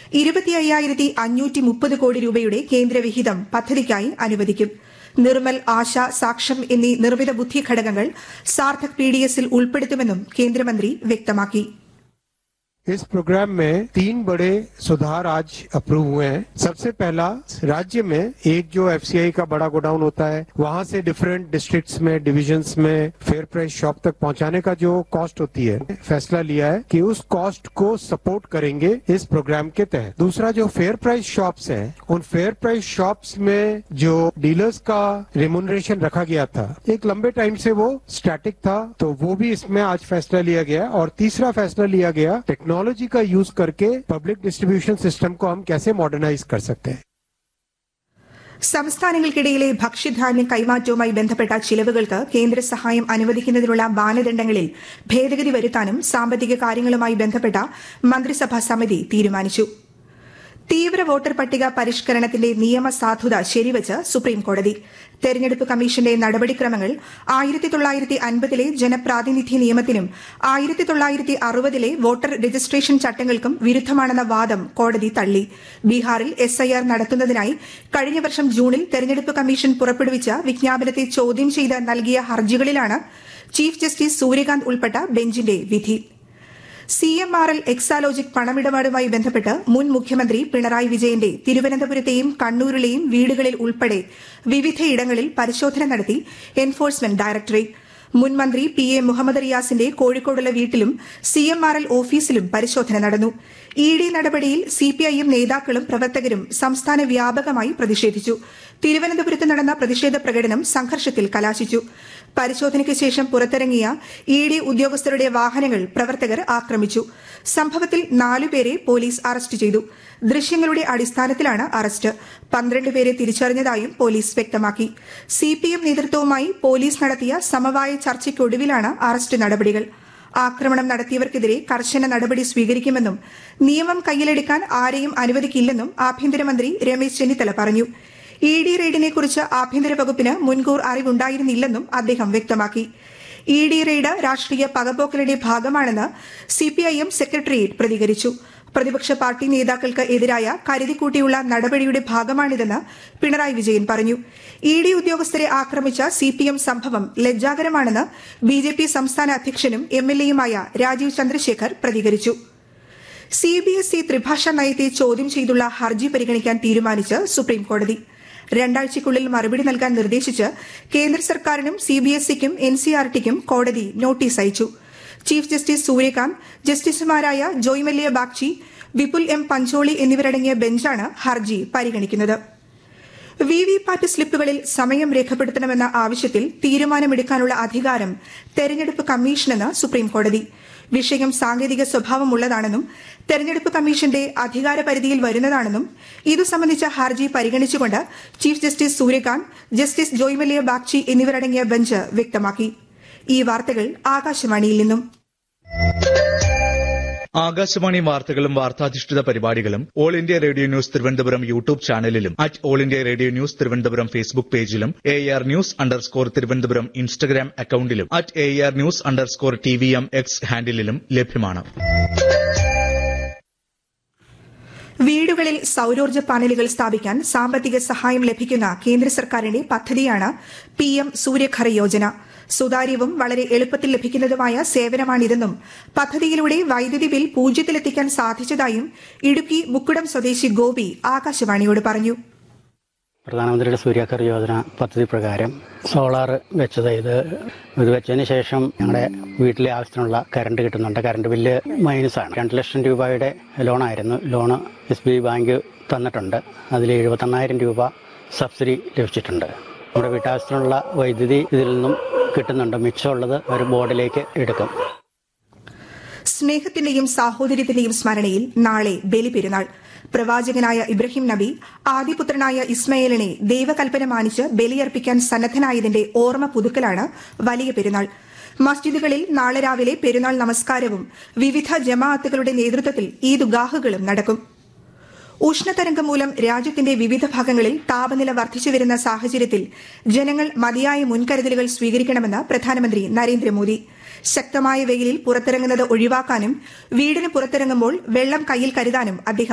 ഇരുപത്തി അയ്യായിരത്തി അഞ്ഞൂറ്റി മുപ്പത് കോടി രൂപയുടെ കേന്ദ്രവിഹിതം പദ്ധതിക്കായി അനുവദിക്കും നിർമ്മൽ ആശ സാക്ഷം എന്നീ നിർമ്മിത ബുദ്ധി ഘടകങ്ങൾ സാർത്ഥക് പി ഡി എസിൽ ഉൾപ്പെടുത്തുമെന്നും കേന്ദ്രമന്ത്രി വ്യക്തമാക്കി इस प्रोग्राम में तीन बड़े सुधार आज अप्रूव हुए हैं सबसे पहला राज्य में एक जो एफसीआई का बड़ा गोडाउन होता है वहां से डिफरेंट डिस्ट्रिक्ट्स में डिविजन्स में फेयर प्राइस शॉप तक पहुंचाने का जो कॉस्ट होती है फैसला लिया है कि उस कॉस्ट को सपोर्ट करेंगे इस प्रोग्राम के तहत दूसरा जो फेयर प्राइस शॉप्स हैं उन फेयर प्राइस शॉप्स में जो डीलर्स का रिमोनरेशन रखा गया था एक लंबे टाइम से वो स्टैटिक था तो वो भी इसमें आज फैसला लिया गया और तीसरा फैसला लिया गया टेक्नोलॉजी का यूज करके पब्लिक डिस्ट्रीब्यूशन सिस्टम को हम कैसे मॉडर्नाइज कर सकते हैं സംസ്ഥാനങ്ങൾക്കിടയിലെ ഭക്ഷ്യധാന്യ കൈമാറ്റവുമായി ബന്ധപ്പെട്ട ചിലവുകൾക്ക് കേന്ദ്ര സഹായം അനുവദിക്കുന്നതിനുള്ള മാനദണ്ഡങ്ങളിൽ ഭേദഗതി വരുത്താനും സാമ്പത്തിക കാര്യങ്ങളുമായി ബന്ധപ്പെട്ട മന്ത്രിസഭാ സമിതി തീരുമാനിച്ചു തീവ്ര വോട്ടർ പട്ടിക പരിഷ്കരണത്തിന്റെ നിയമസാധുത ശരിവച്ച് സുപ്രീംകോടതി തെരഞ്ഞെടുപ്പ് കമ്മീഷന്റെ നടപടിക്രമങ്ങൾ ആയിരത്തി തൊള്ളായിരത്തി അൻപതിലെ ജനപ്രാതിനിധ്യ നിയമത്തിനും ആയിരത്തി തൊള്ളായിരത്തി അറുപതിലെ വോട്ടർ രജിസ്ട്രേഷൻ ചട്ടങ്ങൾക്കും വിരുദ്ധമാണെന്ന വാദം കോടതി തള്ളി ബീഹാറിൽ എസ്ഐആർ നടത്തുന്നതിനായി കഴിഞ്ഞ വർഷം ജൂണിൽ തെരഞ്ഞെടുപ്പ് കമ്മീഷൻ പുറപ്പെടുവിച്ച വിജ്ഞാപനത്തെ ചോദ്യം ചെയ്ത് നൽകിയ ഹർജികളിലാണ് ചീഫ് ജസ്റ്റിസ് സൂര്യകാന്ത് ഉൾപ്പെട്ട ബെഞ്ചിന്റെ വിധി C M R L Exalogic പണമിടപാടുമായി ബന്ധപ്പെട്ട് മുൻ മുഖ്യമന്ത്രി പിണറായി വിജയന്റെ തിരുവനന്തപുരത്തെയും കണ്ണൂരിലെയും വീടുകളിൽ ഉൾപ്പെടെ വിവിധയിടങ്ങളിൽ പരിശോധന നടത്തി എൻഫോഴ്സ്മെന്റ് ഡയറക്ടറേറ്റ് മുൻ മന്ത്രി പി എ മുഹമ്മദ് റിയാസിന്റെ കോഴിക്കോടുള്ള വീട്ടിലും സി എം ആർ എൽ ഓഫീസിലും പരിശോധന നടന്നു ഇ ഡി നടപടിയിൽ സിപിഐഎം നേതാക്കളും പ്രവർത്തകരും സംസ്ഥാന വ്യാപകമായി പ്രതിഷേധിച്ചു തിരുവനന്തപുരത്ത് നടന്ന പ്രതിഷേധ പ്രകടനം സംഘർഷത്തിൽ കലാശിച്ചു പരിശോധനയ്ക്ക് ശേഷം പുറത്തിറങ്ങിയ ഇ ഡി ഉദ്യോഗസ്ഥരുടെ വാഹനങ്ങൾ പ്രവർത്തകർ ആക്രമിച്ചു സംഭവത്തിൽ നാലുപേരെ പോലീസ് അറസ്റ്റ് ചെയ്തു ദൃശ്യങ്ങളുടെ അടിസ്ഥാനത്തിലാണ് അറസ്റ്റ് പന്ത്രണ്ട് പേരെ തിരിച്ചറിഞ്ഞതായും പോലീസ് വ്യക്തമാക്കി സിപിഎം നേതൃത്വവുമായി പോലീസ് നടത്തിയ സമവായ ചർച്ചയ്ക്കൊടുവിലാണ് അറസ്റ്റ് നടപടികൾ ആക്രമണം നടത്തിയവർക്കെതിരെ കർശന നടപടി സ്വീകരിക്കുമെന്നും നിയമം കയ്യിലെടുക്കാൻ ആരെയും അനുവദിക്കില്ലെന്നും ആഭ്യന്തരമന്ത്രി രമേശ് ചെന്നിത്തല പറഞ്ഞു ഇ ഡി റെയ്ഡിനെ കുറിച്ച് ആഭ്യന്തര വകുപ്പിന് മുൻകൂർ അറിവുണ്ടായിരുന്നില്ലെന്നും അദ്ദേഹം വ്യക്തമാക്കി ഇ ഡി റെയ്ഡ് രാഷ്ട്രീയ പകപോക്കലിന്റെ ഭാഗമാണെന്ന് സിപിഐഎം സെക്രട്ടേറിയറ്റ് പ്രതികരിച്ചു പ്രതിപക്ഷ പാർട്ടി നേതാക്കൾക്ക് എതിരായ കരുതിക്കൂട്ടിയുള്ള നടപടിയുടെ ഭാഗമാണിതെന്ന് പിണറായി വിജയൻ പറഞ്ഞു ഇ ഡി ഉദ്യോഗസ്ഥരെ ആക്രമിച്ച സിപിഎം സംഭവം ലജ്ജാകരമാണെന്ന് ബിജെപി സംസ്ഥാന അധ്യക്ഷനും എംഎൽഎയുമായ രാജീവ് ചന്ദ്രശേഖർ പ്രതികരിച്ചു സിബിഎസ്ഇ ത്രിഭാഷാ നയത്തെ ചോദ്യം ചെയ്തുള്ള ഹർജി പരിഗണിക്കാൻ തീരുമാനിച്ച് സുപ്രീംകോടതി രണ്ടാഴ്ചയ്ക്കുള്ളിൽ മറുപടി നൽകാൻ നിർദ്ദേശിച്ച് കേന്ദ്ര സർക്കാരിനും സിബിഎസ്ഇക്കും എൻസിആർടിക്കും കോടതി നോട്ടീസ് അയച്ചു ചീഫ് ജസ്റ്റിസ് സൂര്യകാന്ത് ജസ്റ്റിസുമാരായ ജോയ്മല്യ ബാഗ്ചി വിപുൽ എം പഞ്ചോളി എന്നിവരടങ്ങിയ ബെഞ്ചാണ് ഹർജി പരിഗണിക്കുന്നത് വി വി പാറ്റ് സ്ലിപ്പുകളിൽ സമയം രേഖപ്പെടുത്തണമെന്ന ആവശ്യത്തിൽ തീരുമാനമെടുക്കാനുള്ള അധികാരം തെരഞ്ഞെടുപ്പ് കമ്മീഷനെന്ന് സുപ്രീംകോടതി വിഷയം സാങ്കേതിക സ്വഭാവമുള്ളതാണെന്നും തെരഞ്ഞെടുപ്പ് കമ്മീഷന്റെ അധികാര പരിധിയിൽ വരുന്നതാണെന്നും ഇതു സംബന്ധിച്ച ഹർജി പരിഗണിച്ചുകൊണ്ട് chief justice Surya Kant justice Joymalya Bagchi എന്നിവരടങ്ങിയ ബെഞ്ച് വ്യക്തമാക്കി ഈ വാർത്തകൾ ആകാശവാണിയിൽ നിന്നും ആകാശവാണി വാർത്തകളും വാർത്താധിഷ്ഠിത പരിപാടികളും All India Radio news Thiruvananthapuram YouTube ചാനലിലും at All India Radio news Thiruvananthapuram Facebook പേജിലും A R news underscore Thiruvananthapuram Instagram അക്കൌണ്ടിലും at A R news underscore T V M X ഹാൻഡിലും ലഭ്യമാണ് വീടുകളിൽ സൌരോർജ്ജ പാനലുകൾ സ്ഥാപിക്കാൻ സാമ്പത്തിക സഹായം ലഭിക്കുന്ന കേന്ദ്ര സർക്കാരിന്റെ പദ്ധതിയാണ് പി എം സൂര്യഘർ യോജന സുതാര്യവും വളരെ എളുപ്പത്തിൽ ലഭിക്കുന്നതുമായ സേവനമാണിതെന്നും പദ്ധതിയിലൂടെ വൈദ്യുതി ബിൽ പൂജ്യത്തിലെത്തിക്കാൻ സാധിച്ചതായും ഇടുക്കി മുക്കുടം സ്വദേശി ഗോപി ആകാശവാണിയോട് പറഞ്ഞു പ്രധാനമന്ത്രിയുടെ സൂര്യഘർ യോജന പദ്ധതി പ്രകാരം സോളാർ വെച്ചത് ഇത് ഇത് വെച്ചതിന് ശേഷം ഞങ്ങളുടെ വീട്ടിലെ ആവശ്യത്തിനുള്ള കറണ്ട് കിട്ടുന്നുണ്ട് കറണ്ട് ബില്ല് മൈനസ് ആണ് രണ്ട് ലക്ഷം രൂപയുടെ ലോണായിരുന്നു ലോണ് എസ് ബി ബാങ്ക് തന്നിട്ടുണ്ട് അതിൽ എഴുപത്തെണ്ണായിരം രൂപ സബ്സിഡി ലഭിച്ചിട്ടുണ്ട് നമ്മുടെ വീട്ടാവശ്യത്തിനുള്ള വൈദ്യുതി ഇതിൽ നിന്നും കിട്ടുന്നുണ്ട് മിച്ചമുള്ളത് ഒരു ബോർഡിലേക്ക് എടുക്കും സ്നേഹത്തിന്റെയും സാഹോദര്യത്തിന്റെയും സ്മരണയിൽ നാളെ ബലിപെരുന്നാൾ പ്രവാചകനായ ഇബ്രാഹിം നബി ആദിപുത്രനായ ഇസ്മയേലിനെ ദൈവകൽപ്പന മാനിച്ച് ബലിയർപ്പിക്കാൻ സന്നദ്ധനായതിന്റെ ഓർമ്മ പുതുക്കലാണ് വലിയ പെരുന്നാൾ മസ്ജിദുകളിൽ നാളെ രാവിലെ പെരുന്നാൾ നമസ്കാരവും വിവിധ ജമാഅത്തുകളുടെ നേതൃത്വത്തിൽ ഈദുഗാഹുകളും നടക്കും ഉഷ്ണതരംഗം മൂലം രാജ്യത്തിന്റെ വിവിധ ഭാഗങ്ങളിൽ താപനില വർദ്ധിച്ചുവരുന്ന സാഹചര്യത്തിൽ ജനങ്ങൾ മതിയായ മുൻകരുതലുകൾ സ്വീകരിക്കണമെന്ന് പ്രധാനമന്ത്രി നരേന്ദ്രമോദി ശക്തമായ വെയിലിൽ പുറത്തിറങ്ങുന്നത് ഒഴിവാക്കാനും വീടിന് പുറത്തിറങ്ങുമ്പോൾ വെള്ളം കയ്യിൽ കരുതാനും അദ്ദേഹം